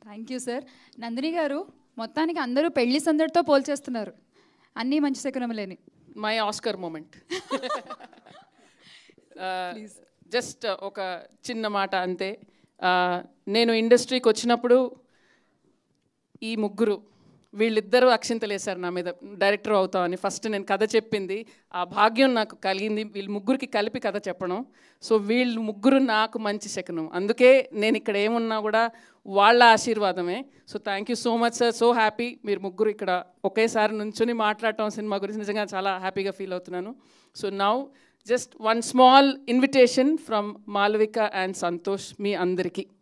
thank you sir Nandini గారు మొత్తానికి అందరూ పెళ్లి సందడితో పోల్చేస్తున్నారు అన్నీ మంచి శకునములేని మై ఆస్కర్ మూమెంట్ జస్ట్ ఒక చిన్న మాట అంతే Uh, నేను ఇండస్ట్రీకి వచ్చినప్పుడు ఈ ముగ్గురు వీళ్ళిద్దరూ అక్షింతలేశారు నా మీద డైరెక్టర్ అవుతామని ఫస్ట్ నేను కథ చెప్పింది ఆ భాగ్యం నాకు కలిగింది వీళ్ళు ముగ్గురికి కలిపి కథ చెప్పడం సో వీళ్ళు ముగ్గురు నాకు మంచి శకనం అందుకే నేను ఇక్కడ ఏమున్నా కూడా వాళ్ళ ఆశీర్వాదమే so thank you so much sir so happy మీరు ముగ్గురు ఇక్కడ ఒకేసారి నుంచుని మాట్లాడటం సినిమా గురించి నిజంగా చాలా హ్యాపీగా ఫీల్ అవుతున్నాను so now just one small invitation from Malavika and Santosh మీ అందరికీ